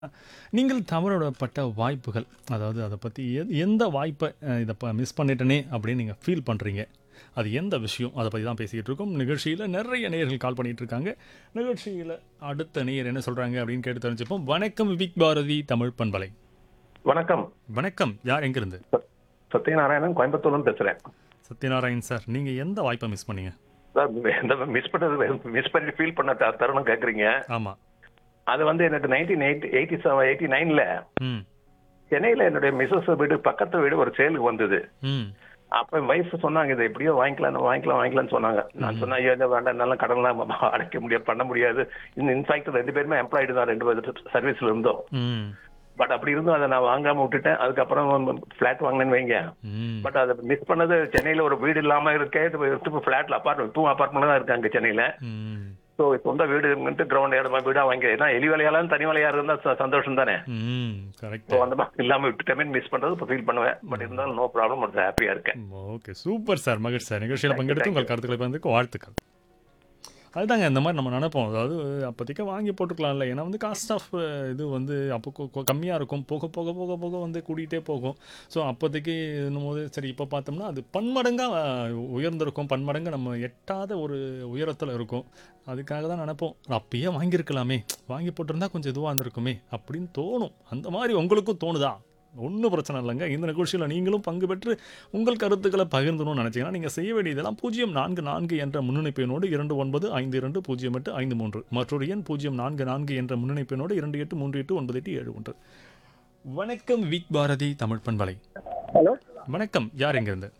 நீங்கள் தவறவிடப்பட்ட வாய்ப்புகள் அதாவது அதை பற்றி எ எந்த வாய்ப்பை அஹ், இதை ப மிஸ் பண்ணிட்டனே அப்படின்னு நீங்கள் ஃபீல் பண்ணுறீங்க அது எந்த விஷயம் அதை பற்றி தான் பேசிக்கிட்டு இருக்கோம் நிகழ்ச்சியில் நிறைய நேயர்கள் கால் பண்ணிகிட்டு இருக்காங்க நிகழ்ச்சியில் அடுத்த நேயர் என்ன சொல்கிறாங்க அப்படின்னு கேட்டு தெரிஞ்சுப்போம் வணக்கம் விக் பாரதி தமிழ் பண்பலை வணக்கம் வணக்கம் யார் எங்கேருந்து சத்யநாராயணன் கோயம்புத்தூர்ல பேசுறேன் சத்யநாராயண் சார் நீங்கள் எந்த வாய்ப்பை மிஸ் பண்ணீங்க சார் இந்த மிஸ் பண்ணது மிஸ் பண்ணி ஃபீல் பண்ண த- தருணம் கேக்குறீங்க ஆமாம் அது வந்து எனக்கு nineteen eighty eighty seven eighty நைன்ல ம் சென்னையில என்னுடைய மிஸ்ஸஸ் வீடு பக்கத்து வீடு ஒரு சேலுக்கு வந்தது ம் அப்ப என் வைஃப் சொன்னாங்க இதை எப்படியோ வாங்கிக்கலாம் வாங்கிக்கலாம் வாங்கிக்கலாம்னு சொன்னாங்க நான் சொன்னேன் ஐயோ இந்த வேண்டாம் என்னால கடன்லாம் அடைக்க முடியாது பண்ண முடியாது இந்த இன்ஃபேக்ட் ரெண்டு பேருமே எம்ப்ளாய்டு தான் ரெண்டு பேர் சர்வீஸ்ல இருந்தோம் ம் பட் அப்படி இருந்தும் அதை நான் வாங்காம விட்டுட்டேன் அதுக்கப்புறம் ஃபிளாட் வாங்கினேன்னு வைங்க ம் பட் அதை மிஸ் பண்ணது சென்னையில ஒரு வீடு இல்லாம இருக்கே ஃபிளாட்ல அப்பார்ட்மெண்ட் டூ அப்பார்ட்மெண்ட் தான் இருக்காங்க சென்னையில ம் ஸோ சொந்த வீடு கிரவுண்ட் இடமா வீடா வாங்கி ஏன்னா எலி வேலையாலும் தனி வேலையா இருந்தா ச- சந்தோஷம் தானே ம் கரெக்ட் ஸோ அந்த மாதிரி இல்லாம விட்டுட்டமே மிஸ் பண்றது இப்போ ஃபீல் பண்ணுவேன் பட் இருந்தாலும் நோ ப்ராப்ளம் ஒரு ஹாப்பியா இருக்கேன் ஓகே சூப்பர் சார் மகிழ் சார் நிகழ்ச்சியில் பங்கெடுத்து உங்கள் கருத்துக்களை பகிர்ந்துக்கு வாழ்த்துக்கள் அதுதாங்க இந்த மாதிரி நம்ம நினைப்போம் அதாவது அப்போதைக்கு வாங்கி போட்டுக்கலாம்ல ஏன்னா வந்து காஸ்ட் ஆஃப் இது வந்து அப்போ கம்மியாக இருக்கும் போக போக போக போக வந்து கூட்டிகிட்டே போகும் ஸோ அப்போதைக்கு என்னும் போது சரி இப்போ பார்த்தோம்னா அது பன்மடங்காக உயர்ந்திருக்கும் பன்மடங்கு நம்ம எட்டாத ஒரு உயரத்தில் இருக்கும் அதுக்காக தான் நினைப்போம் அப்பயே வாங்கியிருக்கலாமே வாங்கி போட்டிருந்தா கொஞ்சம் இதுவாக இருந்திருக்குமே அப்படின்னு தோணும் அந்த மாதிரி உங்களுக்கும் தோணுதா ஒன்றும் பிரச்சனை இல்லைங்க இந்த நிகழ்ச்சியில் நீங்களும் பங்கு பெற்று உங்கள் கருத்துக்களை பகிர்ந்தணும்னு நினச்சிங்கன்னா நீங்கள் செய்ய வேண்டியதெல்லாம் பூஜ்ஜியம் நான்கு நான்கு என்ற முன்னிணைப்பினோடு இரண்டு ஒன்பது ஐந்து இரண்டு பூஜ்ஜியம் எட்டு ஐந்து மூன்று மற்றொரு எண் பூஜ்ஜியம் நான்கு நான்கு என்ற முன்னிணைப்பினோடு இரண்டு எட்டு மூன்று எட்டு ஒன்பது எட்டு ஏழு ஒன்று வணக்கம் விக் பாரதி தமிழ் பண்பலை ஹலோ வணக்கம் யார் எங்கேருந்து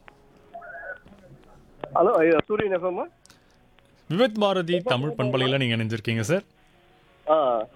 ஹலோ சூரியன் எஃப்எம்மா விவித் பாரதி தமிழ் பண்பலையில் நீங்கள் இணைஞ்சிருக்கீங்க சார் ஆ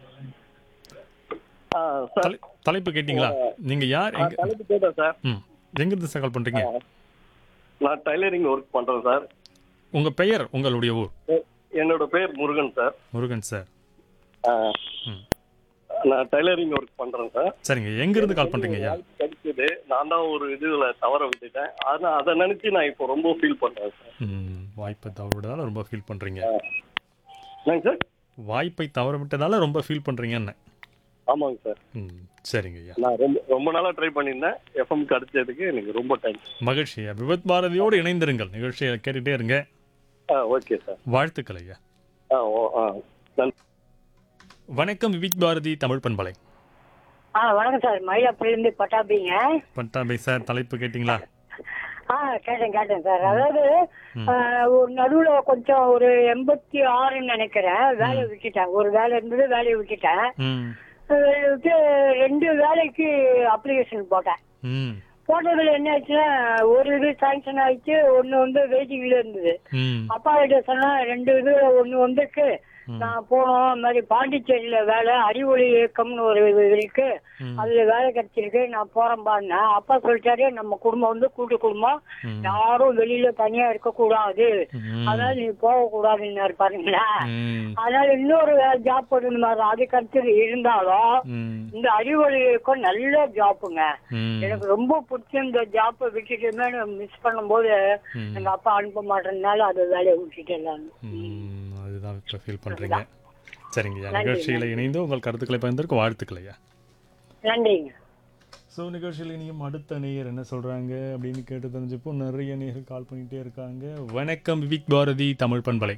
ஆ சார் தலை தலைப்பு கேட்டிங்களா நீங்கள் யார் ஆ, எங்க தலைப்பு கேட்டேன் சார் ம் எங்கேருந்து சார் கால் பண்ணுறீங்க நான் டைலரிங் ஒர்க் பண்ணுறேன் சார் உங்கள் பெயர் உங்களுடைய ஊர் எ- என்னோட பேர் முருகன் சார் முருகன் சார் ஆ, ம் நான் டைலரிங் ஒர்க் பண்ணுறேன் சார் சரிங்க எங்கேருந்து கால் பண்ணுறீங்க ஐயா வாய்ப்பு கிடைச்சது நான் தான் ஒரு இதுல தவற விட்டுட்டேன் ஆனால் அதை நினைச்சு நான் இப்போ ரொம்ப ஃபீல் பண்றேன் சார் ம், வாய்ப்பை தவறுவிட்டதால ரொம்ப ஃபீல் பண்ணுறீங்க என்னங்க சார் வாய்ப்பை தவற விட்டதால ரொம்ப ஃபீல் பண்ணுறீங்கன்னு ஆமாங்க சார் ம் சரிங்க ஐயா நான் ரொம்ப ரொம்ப நாளா ட்ரை பண்ணியிருந்தேன் எஃப்எம் கிடைச்சதுக்கு எனக்கு ரொம்ப தேங்க்ஸ் மகிழ்ச்சி ஐயா விபத் பாரதியோடு இணைந்திருங்கள் நிகழ்ச்சியை கேட்டுகிட்டே இருங்க ஆ ஓகே சார் வாழ்த்துக்கள் ஐயா ஆ ஓ ஆ நன்றி வணக்கம் விவிக் பாரதி தமிழ் பண்பலை ஆ வணக்கம் சார் மயிலாப்பூர்லேருந்து பட்டாபிங்க பட்டாபை சார் தலைப்பு கேட்டிங்களா ஆ கேட்டேன் கேட்டேன் சார் அதாவது ஆ, ஒரு நடுவில் கொஞ்சம் ஒரு எண்பத்தி ஆறுன்னு நினைக்கிறேன் வேலையை விட்டுட்டேன் ஒரு வேலை இருந்தது வேலையை விட்டுட்டேன் ம் வேலையை விட்டு ரெண்டு வேலைக்கு அப்ளிகேஷன் போட்டேன் ம் போட்டதுல என்ன ஆச்சுன்னா ஒரு இது சாங்ஷன் ஆயிடுச்சு ஒன்று வந்து வெயிட்டிங்ல இருந்தது ம் அப்பா கிட்ட சொன்னா ரெண்டு இது ஒன்று வந்திருக்கு நான் போனோம் இந்த மாதிரி பாண்டிச்சேரியில வேலை அறிவொளி இயக்கம்னு ஒரு இது இருக்கு ம். அதுல வேலை கிடைச்சிருக்கு நான் போறேன்பான்னு அப்பா சொல்லிட்டாரு நம்ம குடும்பம் வந்து கூட்டு குடும்பம் ம். யாரும் வெளியில தனியா இருக்க கூடாது ம். அதனால நீ போக கூடாதுன்னு பாருங்களா ம் அதனால இன்னொரு ஜாப் போட்டு மாதிரி அதுக்கு அடுத்தது இருந்தாலும் ம் இந்த அறிவொளி இயக்கம் நல்ல ஜாப்புங்க ம் எனக்கு ரொம்ப பிடிச்ச இந்த ஜாப்பை விட்டுட்டுமே மிஸ் பண்ணும்போது ம். எங்க அப்பா அனுப்ப மாட்டேறதுனால அது வேலையை விட்டுட்டேன் நான். ம், அதுதான் இப்போ ஃபீல் பண்ணுறீங்க சரிங்க ஐயா நிகழ்ச்சியில் இணைந்து உங்கள் கருத்துக்களை பகிர்ந்ததற்கு வாழ்த்துக்கள் ஐயா நன்றிங்க ஸோ நிகழ்ச்சியில் இனியும் அடுத்த நேயர் என்ன சொல்கிறாங்க அப்படின்னு கேட்டு தெரிஞ்சப்போ நிறைய நேயர்கள் கால் பண்ணிகிட்டே இருக்காங்க வணக்கம் விவிக் பாரதி தமிழ் பண்பலை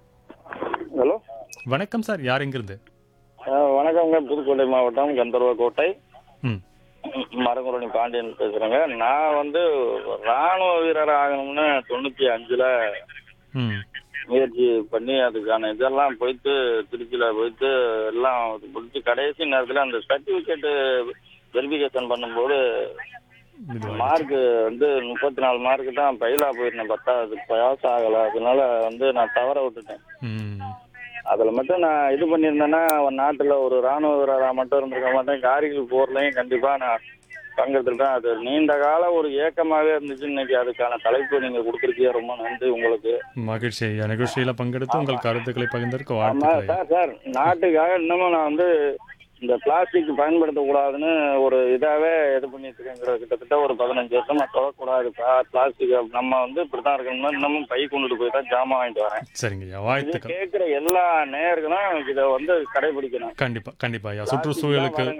ஹலோ வணக்கம் சார் யார் எங்கிருந்து வணக்கங்க புதுக்கோட்டை மாவட்டம் கந்தர்வ கோட்டை ம் மரங்குரணி பாண்டியன் பேசுறேங்க நான் வந்து ராணுவ வீரர் ஆகணும்னு தொண்ணூத்தி அஞ்சுல ம் முயற்சி பண்ணி அதுக்கான இதெல்லாம் போயிட்டு திருச்சியில போயிட்டு எல்லாம் முடிச்சு கடைசி நேரத்துல அந்த சர்டிபிகேட் வெரிஃபிகேஷன் பண்ணும்போது இது மார்க் வந்து முப்பத்தி நாலு மார்க் தான் பயிலா போயிருந்தேன் பத்தாவது பாஸ் ஆகல அதனால வந்து நான் தவற விட்டுட்டேன் ம் அதுல மட்டும் நான் இது பண்ணியிருந்தேன்னா ஒரு நாட்டுல ஒரு ராணுவ வீரரா மட்டும் இருந்திருக்க மாட்டேன் கார்கில் போர்லயும் கண்டிப்பா நான் பங்கெடுத்துட்டேன் அது நீண்ட கால ஒரு ஏக்கமாவே இருந்துச்சு இன்னைக்கு அதுக்கான தலைப்பு நீங்க கொடுத்துருக்கீங்க ரொம்ப நன்றி உங்களுக்கு மகிழ்ச்சி ஐயா நிகழ்ச்சியில் பங்கெடுத்து உங்கள் கருத்துக்களை பகிர்ந்ததற்கு ஆமா வாழ்த்துக்கள் ஐயா சார் சார் நாட்டுக்காக இன்னமும் நான் வந்து இந்த பிளாஸ்டிக் பயன்படுத்தக்கூடாதுன்னு ஒரு இதாவே இது பண்ணிட்டு இருக்கேன் கிட்டத்தட்ட ஒரு பதினஞ்சு வருஷமா தொடக்கூடாது பிளாஸ்டிக் நம்ம வந்து இப்படிதான் இருக்கணும்னா இன்னமும் பை கொண்டுட்டு போய் தான் ஜாமான் வாங்கிட்டு வரேன் சரிங்க ஐயா இது வாழ்த்துக்கள் கேட்கிற எல்லா நேயர்களும் இதை வந்து கடைபிடிக்கணும் கண்டிப்பாக கண்டிப்பாக ஐயா சுற்றுச்சூழலுக்கு